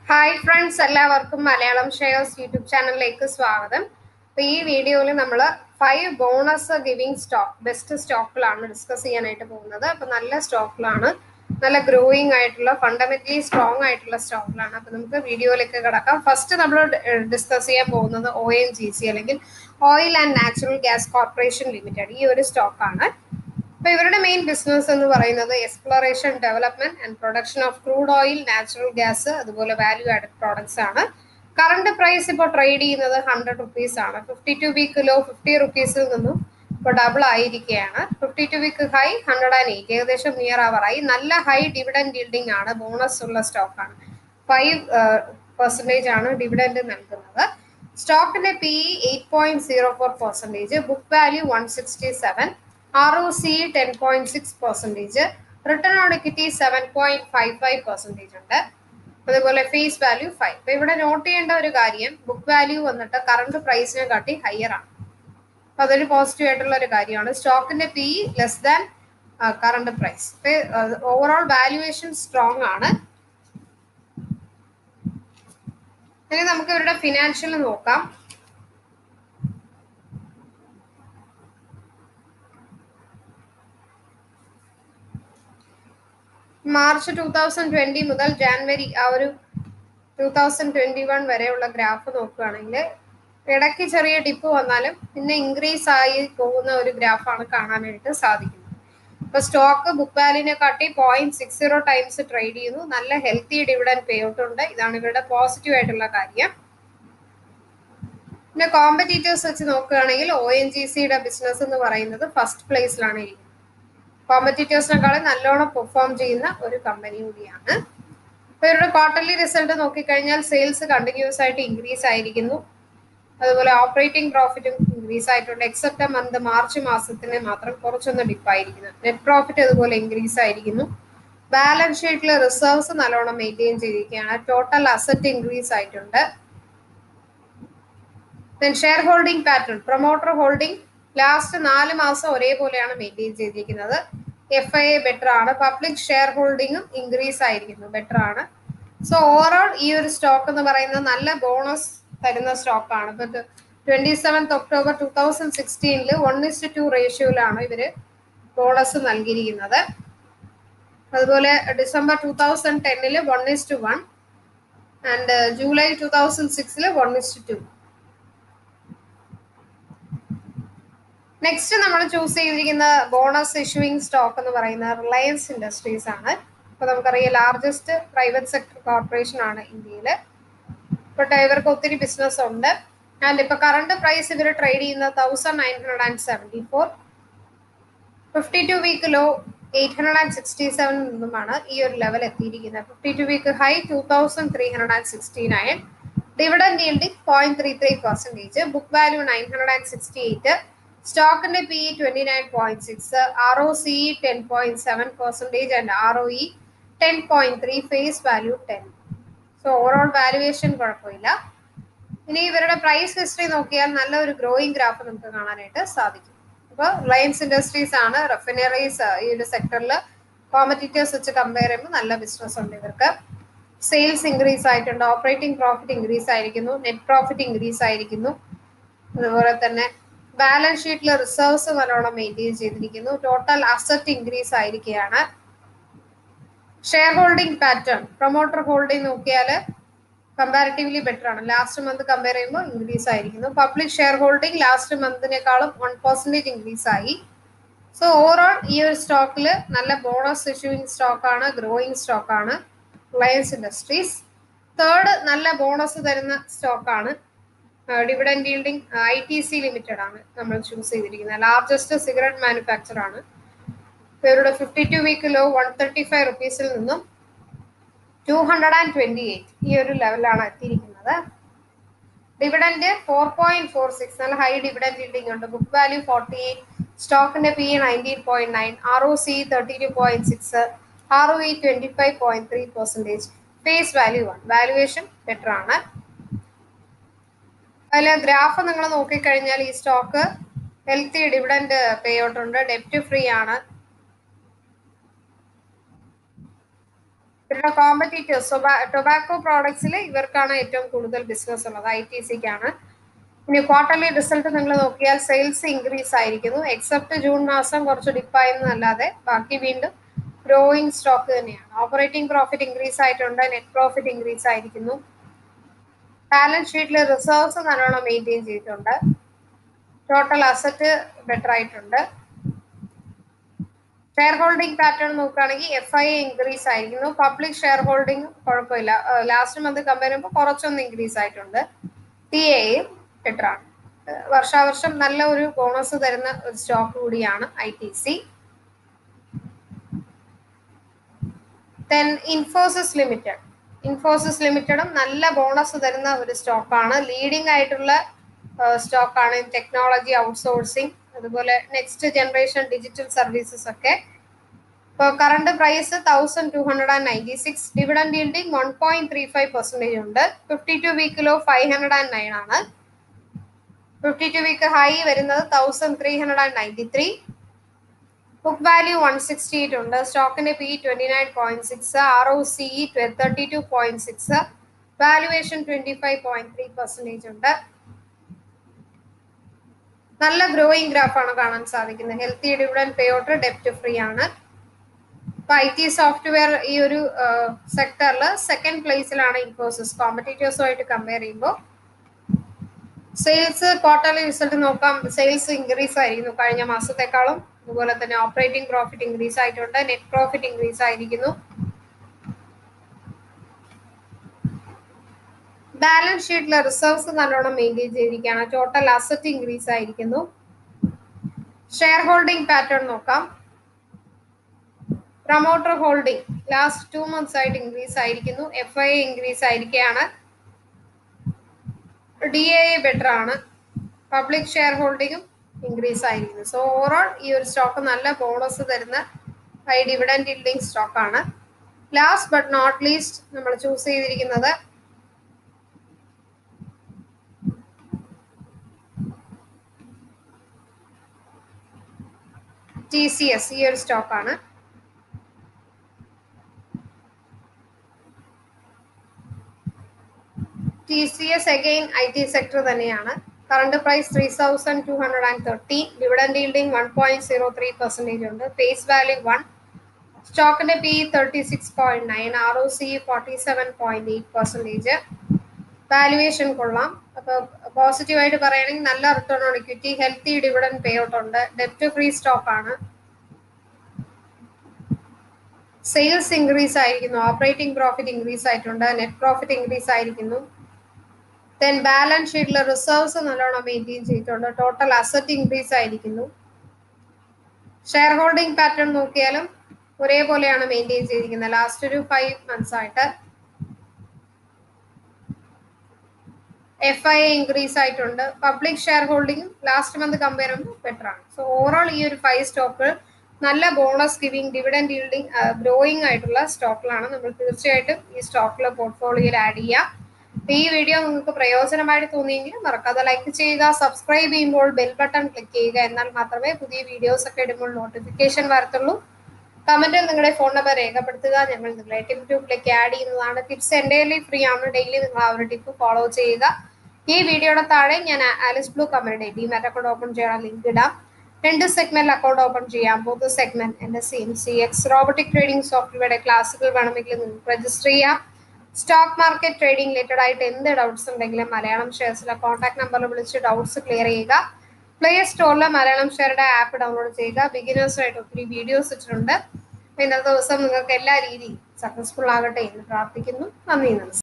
hi friends എല്ലാവർക്കും Malayalam shares YouTube ചാനലിലേക്ക് സ്വാഗതം അപ്പൊ ഈ വീഡിയോയിൽ നമ്മൾ five bonus giving stock best സ്റ്റോക്കിലാണ് ഡിസ്കസ് ചെയ്യാനായിട്ട് പോകുന്നത് അപ്പൊ നല്ല സ്റ്റോക്കിലാണ് നല്ല ഗ്രോയിങ് ആയിട്ടുള്ള ഫണ്ടമെന്റലി സ്ട്രോങ് ആയിട്ടുള്ള സ്റ്റോക്കിലാണ് അപ്പൊ നമുക്ക് വീഡിയോയിലേക്ക് കിടക്കാം ഫസ്റ്റ് നമ്മൾ ഡിസ്കസ് ചെയ്യാൻ പോകുന്നത് ഒ എൻ ജി സി അല്ലെങ്കിൽ oil and natural gas corporation limited ഈ ഒരു സ്റ്റോക്കാണ് അപ്പൊ ഇവരുടെ മെയിൻ ബിസിനസ് എന്ന് പറയുന്നത് exploration development and production of crude oil natural gas അതുപോലെ വാല്യൂ ആഡഡ് പ്രോഡക്ട്സ് ആണ് കറണ്ട് പ്രൈസ് ഇപ്പോൾ ട്രേഡ് ചെയ്യുന്നത് ഹൺഡ്രഡ് റുപ്പീസ് ആണ് fifty two week low fifty റുപ്പീസിൽ നിന്നും ഇപ്പോൾ ഡബിൾ ആയിരിക്കുകയാണ് fifty two week high hundred and eight ഏകദേശം നിയർ ആവറായി നല്ല ഹൈ ഡിവിഡൻഡ് ഡീൽഡിംഗ് ആണ് ബോണസ് ഉള്ള സ്റ്റോക്കാണ് ഫൈവ് പെർസെൻറ്റേജ് ആണ് ഡിവിഡൻഡ് നൽകുന്നത് സ്റ്റോക്കിന്റെ P eight point zero four percentage book value one sixty seven R O C ten point six percentage return on equity seven point five five percentage ഉണ്ട് അതുപോലെ face value five അപ്പൊ ഇവിടെ not ചെയ്യേണ്ട ഒരു കാര്യം book value വന്നിട്ട് current പ്രൈസിനെ കാട്ടി ഹയർ ആണ് അപ്പൊ അതൊരു പോസിറ്റീവ് ആയിട്ടുള്ള ഒരു കാര്യമാണ് സ്റ്റോക്കിന്റെ P less than current price overall valuation strong ആണ് ഇനി നമുക്ക് ഇവരുടെ ഫിനാൻഷ്യൽ നോക്കാം മാർച്ച് ടൂ തൗസൻഡ് ട്വന്റി മുതൽ ജാനുവരി ആ ഒരു ടൂ തൗസൻഡ് ട്വന്റി വൺ വരെയുള്ള ഗ്രാഫ് നോക്കുകയാണെങ്കിൽ ഇടയ്ക്ക് ചെറിയ ഡിപ്പ് വന്നാലും പിന്നെ ഇൻക്രീസ് ആയി പോകുന്ന ഒരു ഗ്രാഫാണ് കാണാനായിട്ട് സാധിക്കുന്നത് ഇപ്പൊ സ്റ്റോക്ക് ബുക്ക് വാല്യൂനെ കാട്ടി point six zero times trade ചെയ്യുന്നു നല്ല ഹെൽത്തി ഡിവിഡൻ പേ ഔട്ട് ഉണ്ട് ഇതാണ് ഇവരുടെ പോസിറ്റീവ് ആയിട്ടുള്ള കാര്യം പിന്നെ കോമ്പറ്റീറ്റേഴ്സ് വെച്ച് നോക്കുകയാണെങ്കിൽ ഒ എൻ ജി സിയുടെ ബിസിനസ് എന്ന് പറയുന്നത് ഫസ്റ്റ് പ്ലേസിലാണ് ഇരിക്കുന്നത് കോമ്പറ്റീറ്റേഴ്സിനെക്കാളും നല്ലോണം പെർഫോം ചെയ്യുന്ന ഒരു കമ്പനി കൂടിയാണ് ഇപ്പൊ ഇവരുടെ ക്വാർട്ടർലി റിസൾട്ട് നോക്കിക്കഴിഞ്ഞാൽ സെയിൽസ് കണ്ടിന്യൂസ് ആയിട്ട് ഇൻക്രീസ് ആയിരിക്കുന്നു അതുപോലെ ഓപ്പറേറ്റിംഗ് പ്രോഫിറ്റും ഇൻക്രീസ് ആയിട്ടുണ്ട് എക്സെപ്റ്റ് മന്ത് മാർച്ച് മാസത്തിന് മാത്രം കുറച്ചൊന്ന് ഡിപ്പായിരിക്കുന്നു നെറ്റ് പ്രോഫിറ്റ് അതുപോലെ ഇൻക്രീസ് ആയിരിക്കുന്നു ബാലൻസ് ഷീറ്റിലെ റിസർവ്സ് നല്ലോണം മെയിൻറ്റെയിൻ ചെയ്തിരിക്കുകയാണ് ടോട്ടൽ അസറ്റ് ഇൻക്രീസ് ആയിട്ടുണ്ട് share holding pattern promoter holding last നാല് മാസം ഒരേപോലെയാണ് മെയിൻറ്റെയിൻ ചെയ്തിരിക്കുന്നത് എഫ് ഐ എ ബെറ്റർ ആണ് പബ്ലിക് ഷെയർ ഹോൾഡിങ്ങും ഇൻക്രീസ് ആയിരിക്കുന്നു ബെറ്റർ ആണ് സോ ഓവറോൾ ഈ ഒരു സ്റ്റോക്ക് എന്ന് പറയുന്നത് നല്ല ബോണസ് തരുന്ന സ്റ്റോക്കാണ് ഇപ്പൊ twenty seventh October two thousand സിക്സ്റ്റീനിൽ വൺ ഇസ്റ്റ് ടു റേഷ്യോയിലാണ് ഇവര് ബോണസ് നൽകിയിരിക്കുന്നത് അതുപോലെ ഡിസംബർ ടൂ തൗസൻഡ് ടെന്നില് one is one and July two thousand സിക്സില് വൺ ഇസ്റ്റ് ടു നെക്സ്റ്റ് നമ്മൾ ചൂസ് ചെയ്തിരിക്കുന്ന ബോണസ് ഇഷ്യൂയിങ് സ്റ്റോക്ക് എന്ന് പറയുന്നത് റിലയൻസ് ഇൻഡസ്ട്രീസ് ആണ് ഇപ്പൊ നമുക്കറിയാം ലാർജസ്റ്റ് പ്രൈവറ്റ് സെക്ടർ കോർപ്പറേഷൻ ആണ് ഇന്ത്യയിൽ ഇപ്പൊ ഇവർക്ക് ഒത്തിരി ബിസിനസ് ഉണ്ട് ആൻഡ് ഇപ്പൊ കറണ്ട് പ്രൈസ് ഇവർ ട്രേഡ് ചെയ്യുന്ന thousand nine hundred and seventy four fifty two week low eight hundred and sixty seven നിന്നുമാണ് ഈ ഒരു ലെവൽ എത്തിയിരിക്കുന്നത് fifty two week high two thousand three hundred and sixty nine dividend yielding point three three percentage book value nine hundred and sixty eight സ്റ്റോക്കിന്റെ P twenty nine point six R O C ten point seven percentage and R O E ten point three face value ten so overall valuation കുഴപ്പമില്ല ഇനി ഇവരുടെ price history നോക്കിയാൽ നല്ല ഒരു growing graph നമുക്ക് കാണാനായിട്ട് സാധിക്കും അപ്പോൾ റിലയൻസ് ഇൻഡസ്ട്രീസ് ആണ് റെഫിനറീസ് ഈ ഒരു സെക്ടറിൽ കോമ്പറ്റീറ്റേഴ്സ് വെച്ച് കമ്പയർ ചെയ്യുമ്പോൾ നല്ല ബിസിനസ് ഉണ്ട് ഇവർക്ക് സെയിൽസ് ഇൻക്രീസ് ആയിട്ടുണ്ട് ഓപ്പറേറ്റിംഗ് പ്രോഫിറ്റ് ഇൻക്രീസ് ആയിരിക്കുന്നു നെറ്റ് പ്രോഫിറ്റ് ഇൻക്രീസ് ആയിരിക്കുന്നു അതുപോലെ തന്നെ ബാലൻസ് ഷീറ്റിൽ റിസർവ്സ് നല്ലോണം മെയിൻറ്റെയിൻ ചെയ്തിരിക്കുന്നു ടോട്ടൽ അസറ്റ് ഇൻക്രീസ് ആയിരിക്കുകയാണ് share holding pattern promoter holding നോക്കിയാൽ കമ്പാരിറ്റീവ്ലി ബെറ്റർ ആണ് ലാസ്റ്റ് മന്ത് കമ്പയർ ചെയ്യുമ്പോൾ ഇൻക്രീസ് ആയിരിക്കുന്നു പബ്ലിക് ഷെയർ ഹോൾഡിംഗ് ലാസ്റ്റ് മന്തിനേക്കാളും വൺ പെർസെൻറ്റേജ് ഇൻക്രീസ് ആയി സോ ഓവറോൾ ഈ ഒരു സ്റ്റോക്കിൽ നല്ല ബോണസ് ഇഷ്യൂയിങ് സ്റ്റോക്കാണ് ഗ്രോയിങ് സ്റ്റോക്കാണ് റിലയൻസ് ഇൻഡസ്ട്രീസ് തേർഡ് നല്ല ബോണസ് തരുന്ന സ്റ്റോക്കാണ് dividend yielding I T C limited ആണ് നമ്മൾ ചൂസ് ചെയ്തിരിക്കുന്നത് ലാർജസ്റ്റ് സിഗരറ്റ് മാനുഫാക്ചർ ആണ് ഇവരുടെ fifty two week low one thirty five റുപ്പീസിൽ നിന്നും two hundred and twenty eight ഈ ഒരു ലെവലാണ് എത്തിയിരിക്കുന്നത് dividend four point four six നല്ല ഹൈ ഡിവിഡൻഡ് ഈൽഡിംഗ് ഉണ്ട് ബുക്ക് വാല്യൂ ഫോർട്ടി എയ്റ്റ് സ്റ്റോക്കിന്റെ P nineteen point nine R O C thirty two point six R O E twenty five point three percentage face value ആണ് valuation better ആണ് അതിൽ graph നിങ്ങൾ നോക്കിക്കഴിഞ്ഞാൽ ഈ stock healthy dividend pay out ഉണ്ട് ഡെപ്റ്റ് free ആണ് ഇവരുടെ കോമ്പറ്റീറ്റേഴ്സ് ടൊബാക്കോ പ്രോഡക്ട്സിൽ ഇവർക്കാണ് ഏറ്റവും കൂടുതൽ ബിസിനസ് ഉള്ളത് ഐ ടി സിക്കാണ് ഇനി ക്വാർട്ടർലി റിസൾട്ട് നിങ്ങൾ നോക്കിയാൽ സെയിൽസ് ഇൻക്രീസ് ആയിരിക്കുന്നു എക്സെപ്റ്റ് ജൂൺ മാസം കുറച്ച് ഡിപ്പായെന്നല്ലാതെ ബാക്കി വീണ്ടും ഗ്രോയിങ് സ്റ്റോക്ക് തന്നെയാണ് ഓപ്പറേറ്റിംഗ് പ്രോഫിറ്റ് ഇൻക്രീസ് ആയിട്ടുണ്ട് നെറ്റ് പ്രോഫിറ്റ് ഇൻക്രീസ് ആയിരിക്കുന്നു ബാലൻസ് ഷീറ്റിൽ റിസർവ്സ് നല്ലോണം മെയിൻറ്റെയിൻ ചെയ്തിട്ടുണ്ട് ടോട്ടൽ അസറ്റ് ബെറ്റർ ആയിട്ടുണ്ട് ഷെയർ ഹോൾഡിംഗ് പാറ്റേൺ നോക്കുകയാണെങ്കിൽ എഫ് ഐ ഇൻക്രീസ് ആയിരിക്കുന്നു പബ്ലിക് ഷെയർ ഹോൾഡിംഗ് കുഴപ്പമില്ല ലാസ്റ്റ് മന്ത് കമ്പയർ ചെയ്യുമ്പോൾ കുറച്ചൊന്ന് ഇൻക്രീസ് ആയിട്ടുണ്ട് ടി എയും ബെറ്റർ ആണ് വർഷാവർഷം നല്ല ഒരു ബോണസ് തരുന്ന ഒരു സ്റ്റോക്ക് കൂടിയാണ് I T C then Infosys limited Infosys ലിമിറ്റഡും നല്ല ബോണസ് തരുന്ന ഒരു സ്റ്റോക്കാണ് ലീഡിംഗ് ആയിട്ടുള്ള സ്റ്റോക്കാണ് ടെക്നോളജി ഔട്ട്സോഴ്സിങ് അതുപോലെ നെക്സ്റ്റ് ജനറേഷൻ ഡിജിറ്റൽ സർവീസസ് ഒക്കെ ഇപ്പോൾ current price thousand two hundred and ninety six dividend yielding one point three five percentage ഉണ്ട് fifty two week low five hundred and nine ആണ് ഫിഫ്റ്റി ടു വീക്ക് ഹൈ വരുന്നത് thousand three hundred and ninety three book value one sixty eight ഉണ്ട് സ്റ്റോക്കിന്റെ P twenty nine point six R O C thirty two point six valuation twenty five point three percentage ഉണ്ട് നല്ല growing ഗ്രാഫാണ് കാണാൻ സാധിക്കുന്നത് healthy dividend pay out ഡെപ്റ്റ് free ആണ് ഇപ്പൊ I T software ഈ ഒരു സെക്ടറിൽ സെക്കൻഡ് പ്ലേസിലാണ് ഇൻഫോസിസ് കോമ്പറ്റീറ്റേഴ്സുമായിട്ട് കമ്പയർ ചെയ്യുമ്പോൾ സെയിൽസ് ക്വാർട്ടർലി റിസൾട്ട് നോക്കാം സെയിൽസ് ഇൻക്രീസ് ആയിരിക്കുന്നു കഴിഞ്ഞ മാസത്തെക്കാളും അതുപോലെ തന്നെ ഓപ്പറേറ്റിംഗ് പ്രോഫിറ്റ് ഇൻക്രീസ് ആയിട്ടുണ്ട് നെറ്റ് പ്രോഫിറ്റ് ഇൻക്രീസ് ആയിരിക്കുന്നു ബാലൻസ് ഷീറ്റിലെ റിസർവ്സ് നല്ലോണം മെയിൻറ്റെയിൻ ചെയ്തിരിക്കുകയാണ് ടോട്ടൽ അസറ്റ് ഇൻക്രീസ് ആയിരിക്കുന്നു ഷെയർ ഹോൾഡിംഗ് പാറ്റേൺ നോക്കാം promoter holding last two months ആയിട്ട് ഇൻക്രീസ് ആയിരിക്കുന്നു എഫ് ഐ ഇൻക്രീസ് ആയിരിക്കുകയാണ് ഡി എ ബെറ്റർ ആണ് പബ്ലിക് ഷെയർ ഹോൾഡിങ്ങും ഇൻക്രീസ് ആയിരിക്കുന്നു സോ ഓവറോൾ ഈ ഒരു സ്റ്റോക്ക് നല്ല ബോണസ് തരുന്ന ഹൈ ഡിവിഡൻഡ് ഇൽഡിംഗ് സ്റ്റോക്കാണ് ലാസ്റ്റ് ബട്ട് നോട്ട് ലീസ്റ്റ് നമ്മൾ ചൂസ് ചെയ്തിരിക്കുന്നത് ടി സി എസ് ഈ ഒരു സ്റ്റോക്കാണ് T C S again I T sector തന്നെയാണ് current price three thousand two hundred and thirty dividend yielding one point zero three percentage ഉണ്ട് face value one സ്റ്റോക്കിന്റെ P thirty six point nine R O C forty seven point eight percentage valuation കൊള്ളാം അപ്പോൾ പോസിറ്റീവായിട്ട് പറയുകയാണെങ്കിൽ നല്ല return on equity healthy dividend pay out ഉണ്ട് ഡെപ്റ്റ് free stock ആണ് സെയിൽസ് ഇൻക്രീസ് ആയിരിക്കുന്നു ഓപ്പറേറ്റിംഗ് പ്രോഫിറ്റ് ഇൻക്രീസ് ആയിട്ടുണ്ട് നെറ്റ് പ്രോഫിറ്റ് ഇൻക്രീസ് ആയിരിക്കുന്നു ദെൻ ബാലൻസ് ഷീറ്റിലെ റിസർവ്സ് നല്ലോണം മെയിൻറ്റെയിൻ ചെയ്തിട്ടുണ്ട് ടോട്ടൽ അസറ്റ് ഇൻക്രീസ് ആയിരിക്കുന്നു ഷെയർ ഹോൾഡിംഗ് പാറ്റേൺ നോക്കിയാലും ഒരേപോലെയാണ് മെയിൻറ്റെയിൻ ചെയ്തിരിക്കുന്നത് ലാസ്റ്റ് ഒരു ഫൈവ് മന്ത്സ് ആയിട്ട് എഫ് ഐ ഇൻക്രീസ് ആയിട്ടുണ്ട് public share holding last month compare ചെയ്യുമ്പോൾ ബെറ്റർ ആണ് സോ ഓവറോൾ ഈ ഒരു ഫൈവ് സ്റ്റോക്കുകൾ നല്ല bonus giving dividend yielding growing ആയിട്ടുള്ള സ്റ്റോക്കിലാണ് നമ്മൾ തീർച്ചയായിട്ടും ഈ സ്റ്റോക്കിൽ പോർട്ട്ഫോളിയോയിൽ ആഡ് ചെയ്യുക അപ്പൊ ഈ വീഡിയോ നിങ്ങൾക്ക് പ്രയോജനമായിട്ട് തോന്നിയെങ്കിൽ മറക്കാതെ ലൈക്ക് ചെയ്യുക സബ്സ്ക്രൈബ് ചെയ്യുമ്പോൾ ബെൽ ബട്ടൺ ക്ലിക്ക് ചെയ്യുക എന്നാൽ മാത്രമേ പുതിയ വീഡിയോസ് ഒക്കെ ഇടുമ്പോൾ നോട്ടിഫിക്കേഷൻ വരത്തുള്ളൂ കമന്റിൽ നിങ്ങളുടെ ഫോൺ നമ്പർ രേഖപ്പെടുത്തുക ഞങ്ങൾ നിങ്ങളെ ടിപ്പ് ഗ്രൂപ്പിലേക്ക് ആഡ് ചെയ്യുന്നതാണ് ടിപ്സ് എൻ്റെ ഫ്രീ ആണ് ഡെയിലി നിങ്ങൾ ആ ഒരു ടിപ്പ് ഫോളോ ചെയ്യുക ഈ വീഡിയോയുടെ താഴെ ഞാൻ ആലിസ് ബ്ലൂ കമ്പനിയുടെ ഡിമാറ്റ് അക്കൗണ്ട് ഓപ്പൺ ചെയ്യാൻ ലിങ്ക് ഇടാം രണ്ട് സെഗ്മെന്റിൽ അക്കൗണ്ട് ഓപ്പൺ ചെയ്യാം ബോത്ത് സെഗ്മെന്റ് എൻ്റെ C M C X robotic trading സോഫ്റ്റ്വെയറുടെ ക്ലാസ്സുകൾ വേണമെങ്കിൽ നിങ്ങൾക്ക് രജിസ്റ്റർ ചെയ്യാം സ്റ്റോക്ക് മാർക്കറ്റ് ട്രേഡിംഗ് റിലേറ്റഡ് ആയിട്ട് എന്ത് ഡൗട്ട്സ് ഉണ്ടെങ്കിലും മലയാളം ഷെയർസിലെ കോൺടാക്ട് നമ്പറിൽ വിളിച്ച് ഡൗട്ട്സ് ക്ലിയർ ചെയ്യുക പ്ലേ സ്റ്റോറിൽ മലയാളം ഷെയറുടെ ആപ്പ് ഡൗൺലോഡ് ചെയ്യുക ബിഗിനേഴ്സായിട്ട് ഒത്തിരി വീഡിയോസ് ഇട്ടിട്ടുണ്ട് ഇന്നത്തെ ദിവസം നിങ്ങൾക്ക് എല്ലാ രീതിയും സക്സസ്ഫുൾ ആകട്ടെ എന്ന് പ്രാർത്ഥിക്കുന്നു നന്ദി നമസ്കാരം